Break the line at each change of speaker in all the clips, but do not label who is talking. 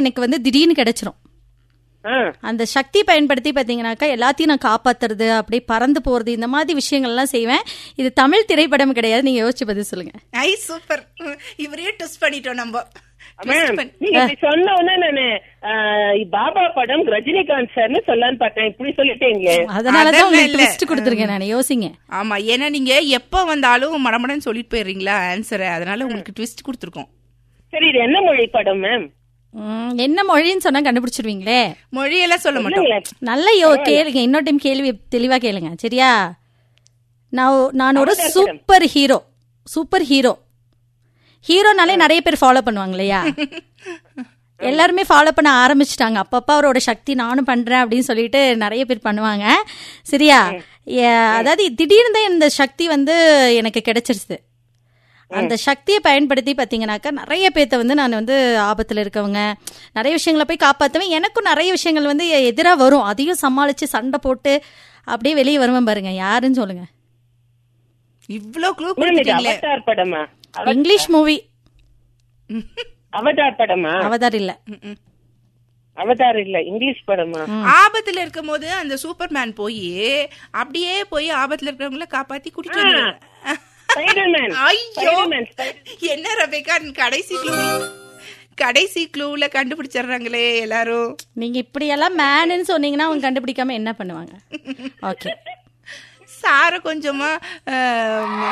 எனக்கு வந்து திடீர்னு கிடைச்சிரும்
ஆ
அந்த சக்தி பயன்படுத்தி பார்த்தீங்கன்னாக்கா எல்லாத்தையும் நான் காப்பாத்துறது அப்படியே பறந்து போறது இந்த மாதிரி விஷயங்கள்லாம் செய்வேன் இது தமிழ் திரைப்படம் கிடையாது நீங்க யோசிச்சு பதில் சொல்லுங்க
ஐ சூப்பர் இவரையே ட்விஸ்ட் பண்ணிட்டோம் நம்ம Twist
மேம்
பண்ணி-
நீங்க இப்படி சொன்ன உடனே நானு ஆ, பாபா படம் ரஜினிகாந்த் சார்னு சொல்லலான்னு பார்த்தேன் இப்படி சொல்லிட்டீங்களே
அதனாலதான்
அதெல்லாம்
உங்களுக்கு
இல்ல.
ட்விஸ்ட் கொடுத்துருக்கேன் நான் யோசிங்க
ஆமா ஏன்னா நீங்க எப்ப வந்தாலும் மடமடன்னு சொல்லிட்டு போயிடுறீங்களா ஆன்சரை அதனால உங்களுக்கு ட்விஸ்ட் கொடுத்துருக்கோம்
சரி இது என்ன மொழி படம் மேம்
ம், என்ன மொழின்னு சொன்னா கண்டுபிடிச்சிருவீங்களே
மொழியெல்லாம் சொல்ல மாட்டோம்
இல்லைங்களே
நல்ல யோ கேளுங்க இன்னொரு டைம் கேள்வி தெளிவா கேளுங்க சரியா நான் ஒ- நான் ஒரு சூப்பர் ஹீரோ சூப்பர் ஹீரோ ஹீரோனாலே நிறைய பேர் ஃபாலோ பண்ணுவாங்க இல்லையா எல்லாருமே ஃபாலோ பண்ண ஆரம்பிச்சிட்டாங்க அப்பப்ப அவரோட சக்தி நானும் பண்றேன் அப்படின்னு சொல்லிட்டு நிறைய பேர் பண்ணுவாங்க சரியா ஏ- அதாவது திடீர்னு தான் இந்த சக்தி வந்து எனக்கு கிடைச்சிருச்சு அந்த சக்தியை பயன்படுத்தி பார்த்தீங்கன்னாக்கா நிறைய பேர்த்த வந்து நான் வந்து ஆபத்தில் இருக்கவங்க நிறைய விஷயங்களை போய் காப்பாற்றுவேன் எனக்கும் நிறைய விஷயங்கள் வந்து எதிராக வரும் அதையும் சமாளித்து சண்டை போட்டு அப்படியே வெளியே வருவேன் பாருங்க யாருன்னு சொல்லுங்க
இவ்ளோ க்ளூ
மேம் இது
கொடுத்துட்டீங்களே
அவதார் படமா அவ-
இங்கிலீஷ் மூவி
அவதார் படமா
அவதார் இல்ல
அவதார் இல்ல இங்கிலீஷ் படமா
ஆபத்துல இருக்கும் போது அந்த சூப்பர்மேன் போய் அப்படியே போய் ஆபத்துல இருக்கிறவங்கள காப்பாத்தி கூட்டிட்டு வந்துருவாரு.
ஸ்பைடர்மேன்
ஐயோ
ஸ்பைடர்மேன் ஸ்பைடர்
என்ன ரபேக்கா கடைசி க்ளூ கடைசி க்ளூல கண்டுபிடிச்சிடுறாங்களே எல்லாரும்
நீங்க இப்படியெல்லாம் மேனுன்னு சொன்னீங்கன்னா அவங்க கண்டுபிடிக்காம என்ன பண்ணுவாங்க ஓகே
சார கொஞ்சமா ஆம்,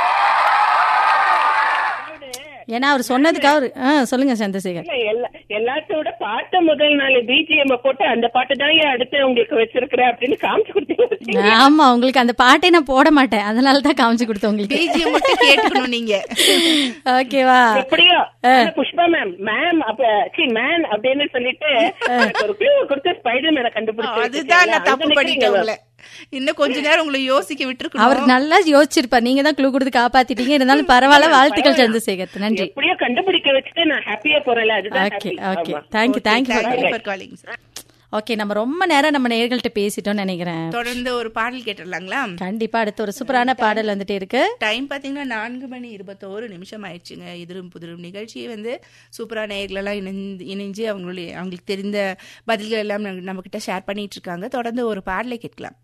ஏன்னா அவர் சொன்னதுக்காக அவரு ஆ சொல்லுங்க சந்திரசேகர்
இல்ல, எல்லா எல்லாத்தோட பாட்ட முதல் நாள் பிஜிஎம் போட்டு அந்த பாட்டு தான் ஏன் அடுத்து உங்களுக்கு வச்சிருக்கிறேன் அப்படின்னு காமிச்சு கொடுத்தீங்க
ஆமா உங்களுக்கு அந்த பாட்டை நான் போட மாட்டேன் அதனால தான் காமிச்சு கொடுத்தேன் உங்களுக்கு
BGM மட்டும் கேட்டுக்கணும் நீங்க
ஓகேவா
எப்படியோ ஆனா புஷ்பா மேம் மேம் அப்ப சி மேன் அப்படின்னு சொல்லிட்டு எனக்கு ஒரு clue கொடுத்து ஸ்பைடர் மேனை கண்டுபிடிச்சு
அதுதான் நான்
வச்சிருக்கீங்களா?
தப்பு
அங்க
பண்ணிட்டேன்
நிக்கிறீங்க
உங்களை இன்னும் கொஞ்ச நேரம் உங்களை யோசிக்க
அவர்
விட்டுருக்கணும்
நல்லா யோசிச்சிருப்பார் நீங்க தான் க்ளூ கொடுத்து காப்பாத்திட்டீங்க இருந்தாலும் பரவாயில்ல வாழ்த்துக்கள் சந்திரசேகர் நன்றி
எப்படியோ கண்டுபிடிக்க வச்சுட்டு நான் ஹாப்பியா போறேன்ல அதுதான்
ஓகே
happy.
ஓகே
ஆமா.
Thank you thank you
thank you for calling
okay நம்ம ரொம்ப நேரம் நம்ம நேர்கள்ட்ட பேசிட்டோம்னு நினைக்கிறேன்
தொடர்ந்து ஒரு பாடல் கேட்டுடலாங்களா
கண்டிப்பா அடுத்து ஒரு சூப்பரான பாடல் வந்துட்டே இருக்கு
டைம் பாத்தீங்கன்னா நான்கு மணி இருபத்தோரு நிமிஷம் ஆயிடுச்சுங்க எதிரும் புதிரும் நிகழ்ச்சியை வந்து சூப்பரா நேயர்களெல்லாம் இணைந்து இணைஞ்சு அவங்களுடைய அவங்களுக்கு தெரிந்த பதில்கள் எல்லாம் நம்ம கிட்ட ஷேர் பண்ணிட்டு இருக்காங்க தொடர்ந்து ஒரு பாடலை கேட்கலாம்